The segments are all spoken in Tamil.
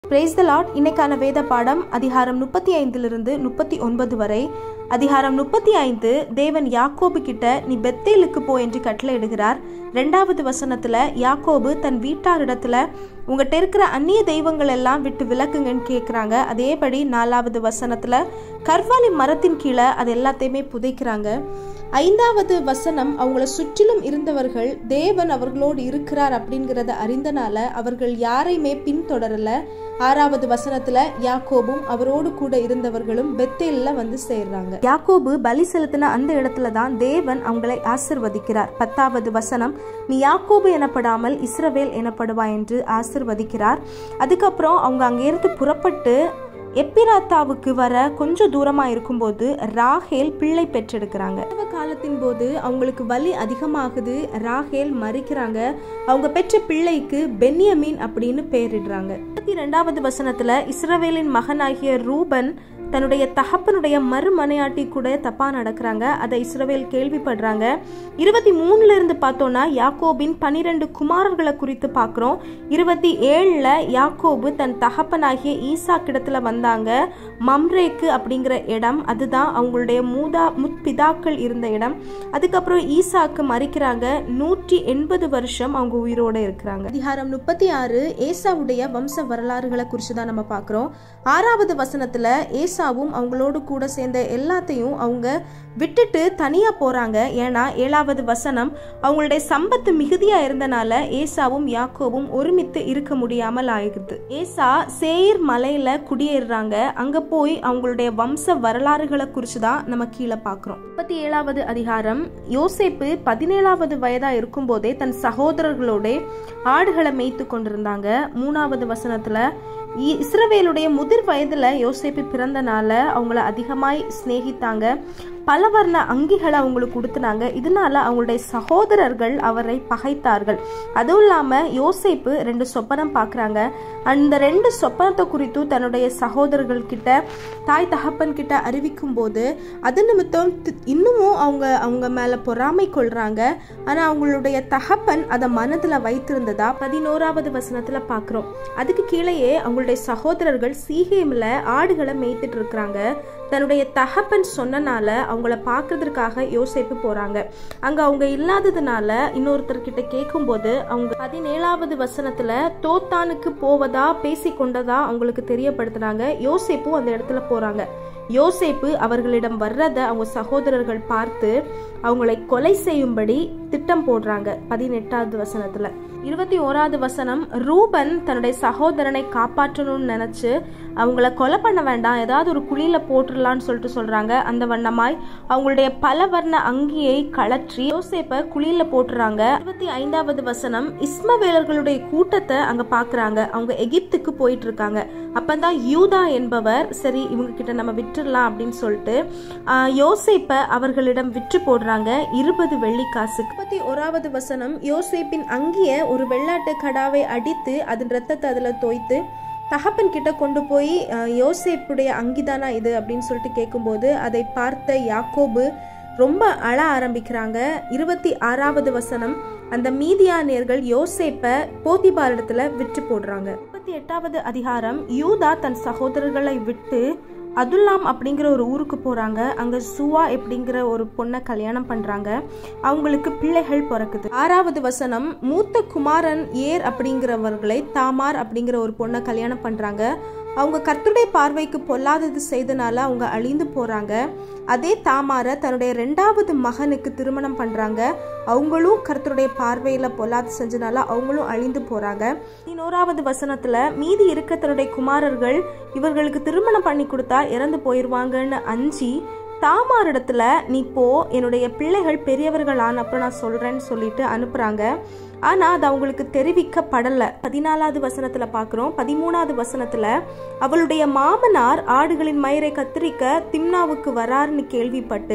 பிரைஸ் த லாட் இன்னைக்கான வேத பாடம் அதிகாரம் முப்பத்தி ஐந்திலிருந்து முப்பத்தி ஒன்பது வரை அதிகாரம் முப்பத்தி ஐந்து தேவன் யாக்கோபு கிட்ட நீ பெத்தேலுக்கு போ என்று கட்டளையிடுகிறார் ரெண்டாவது வசனத்துல யாக்கோபு தன் வீட்டாரிடத்துல உங்ககிட்ட இருக்கிற அந்நிய தெய்வங்கள் எல்லாம் விட்டு விலக்குங்கன்னு கேட்குறாங்க அதேபடி நாலாவது வசனத்துல கர்வாலி மரத்தின் கீழே அது எல்லாத்தையுமே புதைக்கிறாங்க ஐந்தாவது வசனம் அவங்கள சுற்றிலும் இருந்தவர்கள் தேவன் அவர்களோடு இருக்கிறார் அப்படிங்கிறத அறிந்தனால அவர்கள் யாரையுமே பின்தொடரல ஆறாவது வசனத்துல யாக்கோபும் அவரோடு கூட இருந்தவர்களும் பெத்தேல்ல வந்து சேர்றாங்க யாக்கோபு பலி செலுத்தின அந்த இடத்துல தான் தேவன் அவங்களை ஆசிர்வதிக்கிறார் பத்தாவது வசனம் நீ யாக்கோபு எனப்படாமல் இஸ்ரவேல் எனப்படுவா என்று ஆசிர்வதிக்கிறார் அதுக்கப்புறம் அவங்க அங்கேருந்து புறப்பட்டு எப்பிராத்தாவுக்கு வர கொஞ்சம் தூரமா இருக்கும்போது ராகேல் பிள்ளை பெற்றெடுக்கிறாங்க பருவ காலத்தின் போது அவங்களுக்கு வலி அதிகமாகுது ராகேல் மறிக்கிறாங்க அவங்க பெற்ற பிள்ளைக்கு பென்யமீன் அப்படின்னு பேரிடுறாங்க இருபத்தி ரெண்டாவது வசனத்துல இஸ்ரவேலின் மகனாகிய ரூபன் தன்னுடைய தகப்பனுடைய மறுமனையாட்டி கூட தப்பா நடக்கிறாங்க அதை இஸ்ரவேல் கேள்விப்படுறாங்க இருபத்தி மூணுல இருந்து பார்த்தோம்னா யாக்கோபின் பனிரெண்டு குமாரர்களை குறித்து பார்க்குறோம் இருபத்தி ஏழுல யாக்கோபு தன் தகப்பனாகிய ஈசா கிடத்துல வந்தாங்க மம்ரேக்கு அப்படிங்கிற இடம் அதுதான் அவங்களுடைய மூதா முற்பிதாக்கள் இருந்த இடம் அதுக்கப்புறம் ஈசாக்கு மறிக்கிறாங்க நூற்றி எண்பது வருஷம் அவங்க உயிரோட இருக்கிறாங்க அதிகாரம் முப்பத்தி ஆறு ஏசாவுடைய வம்ச வரலாறுகளை குறித்து தான் நம்ம பார்க்குறோம் ஆறாவது வசனத்துல ஏசாவும் அவங்களோடு கூட சேர்ந்த எல்லாத்தையும் அவங்க விட்டுட்டு தனியா போறாங்க ஏன்னா ஏழாவது வசனம் அவங்களுடைய சம்பத்து மிகுதியா இருந்தனால ஏசாவும் யாக்கோவும் ஒருமித்து இருக்க முடியாமல் ஆயிடுது ஏசா சேர் மலையில குடியேறுறாங்க அங்க போய் அவங்களுடைய வம்ச வரலாறுகளை குறித்து தான் நம்ம கீழே பார்க்குறோம் முப்பத்தி ஏழாவது அதிகாரம் யோசேப்பு பதினேழாவது வயதா இருக்கும்போதே தன் சகோதரர்களோட ஆடுகளை மேய்த்து கொண்டிருந்தாங்க மூணாவது வசனத்துல இ- இஸ்ரவேலுடைய முதிர் வயதுல யோசேப்பு பிறந்தனால அவங்கள அதிகமாய் சிநேகித்தாங்க பலவர்ண அங்கிகளை அவங்களுக்கு கொடுத்துனாங்க இதனால அவங்களுடைய சகோதரர்கள் அவரை பகைத்தார்கள் அதுவும் இல்லாம யோசேப்பு ரெண்டு சொப்பனம் பார்க்கறாங்க அந்த ரெண்டு சொப்பனத்தை குறித்து தன்னுடைய சகோதரர்கள் கிட்ட தாய் தகப்பன் கிட்ட அறிவிக்கும் போது அது நிமித்தம் தி- இன்னமும் அவங்க அவங்க மேல பொறாமை கொள்றாங்க ஆனா அவங்களுடைய தகப்பன் அதை மனதுல வைத்திருந்ததா பதினோராவது வசனத்துல பாக்குறோம் அதுக்கு கீழேயே அவங்களுடைய சகோதரர்கள் சீகேம்ல ஆடுகளை மேய்த்துட்டு இருக்கிறாங்க தன்னுடைய தகப்பன் சொன்னனால அவங்கள பார்க்கறதுக்காக யோசேப்பு போறாங்க அங்க அவங்க இல்லாததுனால இன்னொருத்தர் கிட்ட கேட்கும்போது அவங்க பதினேழாவது வசனத்துல தோத்தானுக்கு போவதா பேசி கொண்டதா அவங்களுக்கு தெரியப்படுத்துனாங்க யோசேப்பும் அந்த இடத்துல போறாங்க யோசேப்பு அவர்களிடம் வர்றதை அவங்க சகோதரர்கள் பார்த்து அவங்களை கொலை செய்யும்படி திட்டம் போடுறாங்க பதினெட்டாவது வசனத்துல இருபத்தி ஓராவது வசனம் ரூபன் தன்னுடைய சகோதரனை காப்பாற்றணும்னு நினைச்சு அவங்கள கொலை பண்ண வேண்டாம் ஏதாவது ஒரு குழியில போட்டுடலாம்னு சொல்லிட்டு சொல்றாங்க அந்த வண்ணமாய் அவங்களுடைய பல வர்ண அங்கியை கழற்றி யோசேப்ப குழியில போட்டுறாங்க இருபத்தி ஐந்தாவது வசனம் இஸ்மவேலர்களுடைய கூட்டத்தை அங்க பாக்குறாங்க அவங்க எகிப்துக்கு போயிட்டு இருக்காங்க அப்பதான் யூதா என்பவர் சரி இவங்க கிட்ட நம்ம விட்டுறலாம் அப்படின்னு சொல்லிட்டு ஆஹ், யோசேப்ப அவர்களிடம் விற்று போடுறாங்க இருபது வெள்ளி காசு முப்பத்தி ஓராவது வசனம் யோசேப்பின் அங்கிய ஒரு வெள்ளாட்டு கடாவை அடித்து அதன் ரத்தத்தை அதுல தோய்த்து தகப்பன் கிட்ட கொண்டு போய் அஹ், யோசேப்புடைய அங்கிதானா இது அப்படின்னு சொல்லிட்டு கேட்கும்போது அதை பார்த்த யாக்கோபு ரொம்ப அழ ஆரம்பிக்கிறாங்க இருபத்தி ஆறாவது வசனம் அந்த மீதியானியர்கள் யோசேப்ப போத்திபாரிடத்துல விற்று போடுறாங்க முப்பத்தி எட்டாவது அதிகாரம் யூதா தன் சகோதரர்களை விட்டு அதுல்லாம் அப்படிங்கிற ஒரு ஊருக்கு போறாங்க அங்க சுவா அப்படிங்கிற ஒரு பொண்ணை கல்யாணம் பண்றாங்க அவங்களுக்கு பிள்ளைகள் பிறக்குது ஆறாவது வசனம் மூத்த குமாரன் ஏர் அப்படிங்கிறவர்களை தாமார் அப்படிங்கிற ஒரு பொண்ணை கல்யாணம் பண்றாங்க அவங்க கர்த்தருடைய பார்வைக்கு பொல்லாதது செய்தனால அவங்க அழிந்து போறாங்க அதே தாமார தன்னுடைய ரெண்டாவது மகனுக்கு திருமணம் பண்றாங்க அவங்களும் கர்த்தருடைய பார்வையில பொல்லாது செஞ்சனால அவங்களும் அழிந்து போறாங்க பதினோராவது வசனத்துல மீதி இருக்க தன்னுடைய குமாரர்கள் இவர்களுக்கு திருமணம் பண்ணி கொடுத்தா இறந்து போயிருவாங்கன்னு அஞ்சி தாமாரிடத்துல நீ போ என்னுடைய பிள்ளைகள் பெரியவர்கள் ஆன அப்புறம் நான் சொல்றேன்னு சொல்லிட்டு அனுப்புறாங்க ஆனா அது அவங்களுக்கு தெரிவிக்கப்படல பதினாலாவது வசனத்துல பாக்குறோம் பதிமூணாவது வசனத்துல அவளுடைய மாமனார் ஆடுகளின் மயிரை கத்திரிக்க திம்னாவுக்கு வராருன்னு கேள்விப்பட்டு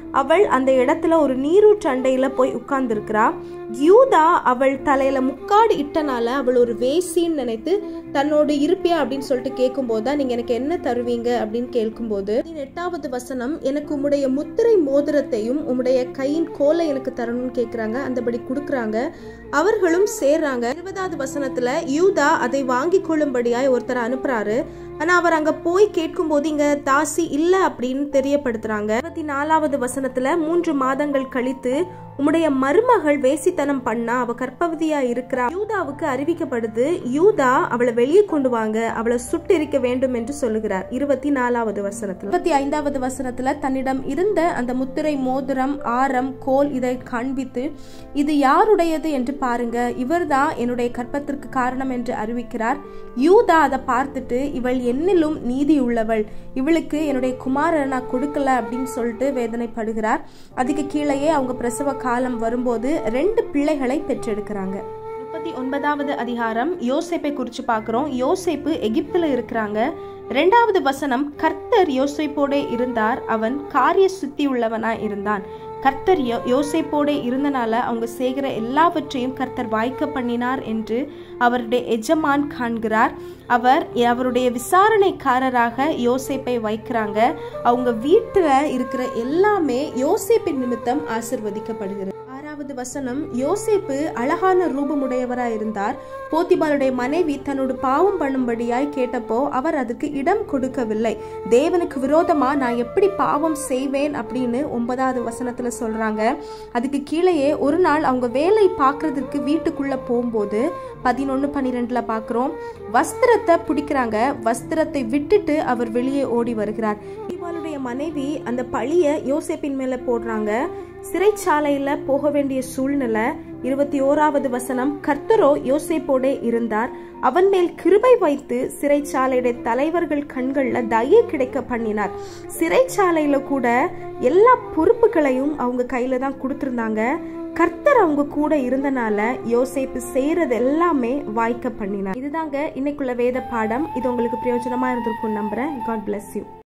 அவள் அந்த இடத்துல ஒரு நீரூற்று அண்டையில போய் உட்கார்ந்துருக்கிறா யூதா அவள் தலையில முக்காடு இட்டனால அவள் ஒரு வேசின்னு நினைத்து தன்னோடு இருப்பியா அப்படின்னு சொல்லிட்டு கேட்கும்போது தான் நீங்க எனக்கு என்ன தருவீங்க அப்படின்னு கேட்கும்போது எட்டாவது வசனம் எனக்கு உம்முடைய முத்திரை மோதிரத்தையும் உம்முடைய கையின் கோலை எனக்கு தரணும்னு கேட்குறாங்க அந்தபடி கொடுக்குறாங்க அவர்களும் சேர்றாங்க இருபதாவது வசனத்துல யூதா அதை வாங்கி கொள்ளும்படியாய் ஒருத்தர் அனுப்புறாரு ஆனா அவர் அங்க போய் கேட்கும்போது இங்க தாசி இல்ல அப்படின்னு தெரியப்படுத்துறாங்க இருபத்தி நாலாவது வசனத்துல மூன்று மாதங்கள் கழித்து உம்முடைய மருமகள் வேசித்தனம் பண்ணா அவ கர்ப்பவதியா இருக்கிறா யூதாவுக்கு அறிவிக்கப்படுது யூதா அவளை வெளியே கொண்டு வாங்க அவளை சுட்டெரிக்க வேண்டும் என்று சொல்லுகிறார் இருபத்தி நாலாவது வசனத்துல இருபத்தி ஐந்தாவது வசனத்துல தன்னிடம் இருந்த அந்த முத்திரை மோதிரம் ஆரம் கோல் இதை காண்பித்து இது யாருடையது என்று பாருங்க இவர்தான் என்னுடைய கற்பத்திற்கு காரணம் என்று அறிவிக்கிறார் யூதா அதை பார்த்துட்டு இவள் என்னிலும் நீதி உள்ளவள் இவளுக்கு என்னுடைய குமாரரை நான் கொடுக்கல அப்படின்னு சொல்லிட்டு வேதனைப்படுகிறார் அதுக்கு கீழேயே அவங்க பிரசவ காலம் வரும்போது ரெண்டு பிள்ளைகளை பெற்றெடுக்கிறாங்க முப்பத்தி ஒன்பதாவது அதிகாரம் யோசேப்பை குறித்து பார்க்குறோம் யோசேப்பு எகிப்தில் இருக்கிறாங்க ரெண்டாவது வசனம் கர்த்தர் யோசேப்போடே இருந்தார் அவன் காரிய சுத்தி உள்ளவனா இருந்தான் கர்த்தர் யோ யோசேப்போடே இருந்தனால அவங்க செய்கிற எல்லாவற்றையும் கர்த்தர் வாய்க்க பண்ணினார் என்று அவருடைய எஜமான் காண்கிறார் அவர் அவருடைய விசாரணைக்காரராக யோசேப்பை வைக்கிறாங்க அவங்க வீட்டில் இருக்கிற எல்லாமே யோசேப்பின் நிமித்தம் ஆசிர்வதிக்கப்படுகிறது ஆறாவது வசனம் யோசேப்பு அழகான ரூபமுடையவராய் இருந்தார் போத்திபாலுடைய மனைவி தன்னோட பாவம் பண்ணும்படியாய் கேட்டப்போ அவர் அதுக்கு இடம் கொடுக்கவில்லை தேவனுக்கு விரோதமா நான் எப்படி பாவம் செய்வேன் அப்படின்னு ஒன்பதாவது வசனத்துல சொல்றாங்க அதுக்கு கீழேயே ஒரு நாள் அவங்க வேலை பார்க்கறதுக்கு வீட்டுக்குள்ள போகும்போது பதினொன்னு பன்னிரெண்டுல பாக்குறோம் வஸ்திரத்தை பிடிக்கிறாங்க வஸ்திரத்தை விட்டுட்டு அவர் வெளியே ஓடி வருகிறார் போத்திபாலுடைய மனைவி அந்த பழிய யோசேப்பின் மேல போடுறாங்க சிறைச்சாலையில போக வேண்டிய சூழ்நிலை இருபத்தி ஓராவது வசனம் கர்த்தரோ யோசேப்போடே இருந்தார் அவன் மேல் கிருபை வைத்து சிறைச்சாலையுடைய தலைவர்கள் கண்கள்ல தயை கிடைக்க பண்ணினார் சிறைச்சாலையில கூட எல்லா பொறுப்புகளையும் அவங்க கையில தான் கொடுத்திருந்தாங்க கர்த்தர் அவங்க கூட இருந்தனால யோசேப்பு செய்யறது எல்லாமே வாய்க்க பண்ணினார் இதுதாங்க இன்னைக்குள்ள வேத பாடம் இது உங்களுக்கு பிரயோஜனமா இருந்திருக்கும் நம்புறேன் காட் பிளஸ் யூ